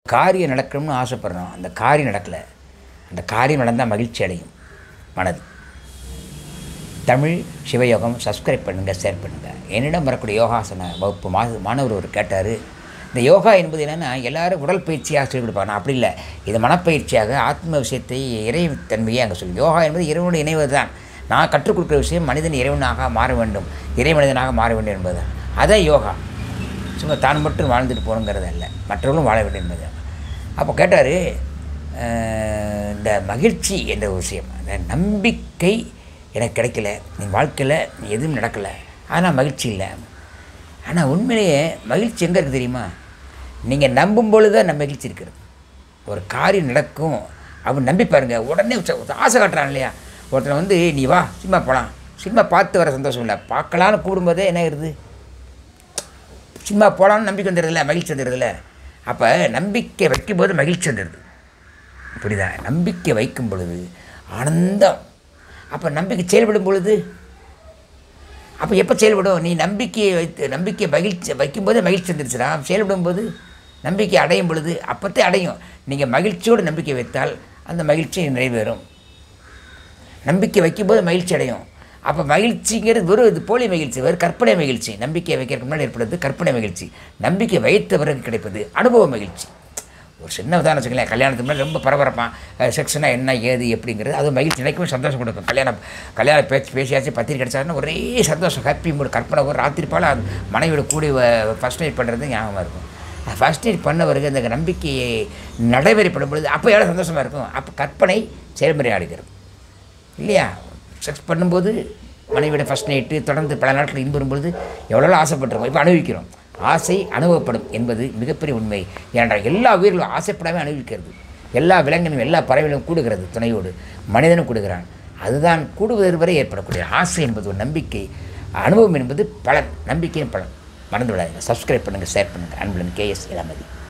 காரியம் நடக்கணும்னு ஆசைப்படுறோம் அந்த காரியம் நடக்கலை அந்த காரியம் நடந்தால் மகிழ்ச்சி அடையும் மனது தமிழ் சிவயோகம் சப்ஸ்கிரைப் பண்ணுங்கள் ஷேர் பண்ணுங்கள் என்னிடம் வரக்கூடிய யோகாசன வகுப்பு மா மாணவர் ஒரு கேட்டார் இந்த யோகா என்பது என்னென்னா எல்லாரும் உடல் பயிற்சியாக சொல்லிக் கொடுப்பாங்க நான் அப்படி இல்லை இது மனப்பயிற்சியாக ஆத்ம விஷயத்தை இறைத்தன்மையை அங்கே சொல்லி யோகா என்பது இறைவனோடு இணைவது தான் நான் கற்றுக் கொடுக்குற விஷயம் மனிதன் இறைவனாக மாற வேண்டும் இறை மனிதனாக மாற வேண்டும் என்பது தான் அதான் யோகா சும்மா தான் மட்டும் வாழ்ந்துட்டு போகணுங்கிறது அல்ல மற்றவர்களும் வாழ வேண்டும் என்பது அப்போ கேட்டார் இந்த மகிழ்ச்சி என்ற ஒரு விஷயம் அந்த நம்பிக்கை எனக்கு கிடைக்கல என் வாழ்க்கையில் எதுவும் நடக்கலை ஆனால் மகிழ்ச்சி இல்லை ஆனால் உண்மையிலேயே மகிழ்ச்சி எங்கே இருக்குது தெரியுமா நீங்கள் நம்பும் பொழுது தான் நம்ம மகிழ்ச்சி இருக்கிறது ஒரு காரியம் நடக்கும் அவன் நம்பி பாருங்க உடனே உச்ச- ஆசை காட்டுறான் இல்லையா ஒருத்தனை வந்து நீ வா சினிமா போகலாம் சினிமா பார்த்து வர சந்தோஷம் இல்லை பார்க்கலான்னு கூடும்போதே என்ன ஆகுது சினிமா போகலான்னு நம்பிக்கை வந்துடுறதில்ல மகிழ்ச்சி வந்துடுறதில்ல அப்போ நம்பிக்கை வைக்கும்போது மகிழ்ச்சி வந்துடுது புரியுதா நம்பிக்கை வைக்கும் பொழுது ஆனந்தம் அப்போ நம்பிக்கை செயல்படும் பொழுது அப்போ எப்போ செயல்படும் நீ நம்பிக்கையை வைத்து நம்பிக்கை மகிழ்ச்சி வைக்கும்போது மகிழ்ச்சி வந்துருச்சுடா செயல்படும் போது நம்பிக்கை அடையும் பொழுது அப்போத்தே அடையும் நீங்கள் மகிழ்ச்சியோடு நம்பிக்கை வைத்தால் அந்த மகிழ்ச்சி நிறைவேறும் நம்பிக்கை வைக்கும்போது மகிழ்ச்சி அடையும் அப்போ மகிழ்ச்சிங்கிறது வெறும் இது போலி மகிழ்ச்சி வெறும் கற்பனை மகிழ்ச்சி நம்பிக்கை வைக்கிறதுக்கு முன்னாடி ஏற்படுறது கற்பனை மகிழ்ச்சி நம்பிக்கை வைத்த பிறகு கிடைப்பது அனுபவ மகிழ்ச்சி ஒரு சின்ன உதாரணம் வச்சுக்கலாம் கல்யாணத்துக்கு முன்னாடி ரொம்ப பரபரப்பாக செக்ஷனாக என்ன ஏது எப்படிங்கிறது அது மகிழ்ச்சி நினைக்கவே சந்தோஷம் கொடுக்கும் கல்யாணம் கல்யாண பேச்சு பேசியாச்சு பத்திரிக்கை கிடச்சாருன்னா ஒரே சந்தோஷம் ஹாப்பி மூடு கற்பனை ஒரு ராத்திரி போல் அது மனைவியோட கூடி ஃபஸ்ட் நைட் பண்ணுறது ஞாபகமாக இருக்கும் ஃபஸ்ட் நைட் பண்ண பிறகு அந்த நம்பிக்கையை நடைமுறைப்படும் பொழுது அப்போ எவ்வளோ சந்தோஷமாக இருக்கும் அப்போ கற்பனை செயல்முறை ஆடுகிறது இல்லையா செக்ஸ் பண்ணும்போது மனைவியோட ஃபஸ்ட் நைட்டு தொடர்ந்து பல நாட்கள் இன்புறும் பொழுது எவ்வளோ ஆசைப்பட்டிருக்கோம் இப்போ அனுபவிக்கிறோம் ஆசை அனுபவப்படும் என்பது மிகப்பெரிய உண்மை ஏனென்றால் எல்லா உயிர்களும் ஆசைப்படாமல் அனுபவிக்கிறது எல்லா விலங்கினும் எல்லா பறவைகளும் கூடுகிறது துணையோடு மனிதனும் கூடுகிறான் அதுதான் கூடுவதற்கு வரை ஏற்படக்கூடிய ஆசை என்பது ஒரு நம்பிக்கை அனுபவம் என்பது பலன் நம்பிக்கையின் பலன் மறந்து விடாதீங்க சப்ஸ்கிரைப் பண்ணுங்கள் ஷேர் பண்ணுங்கள் அன்புடன் கேஎஸ் இளமதி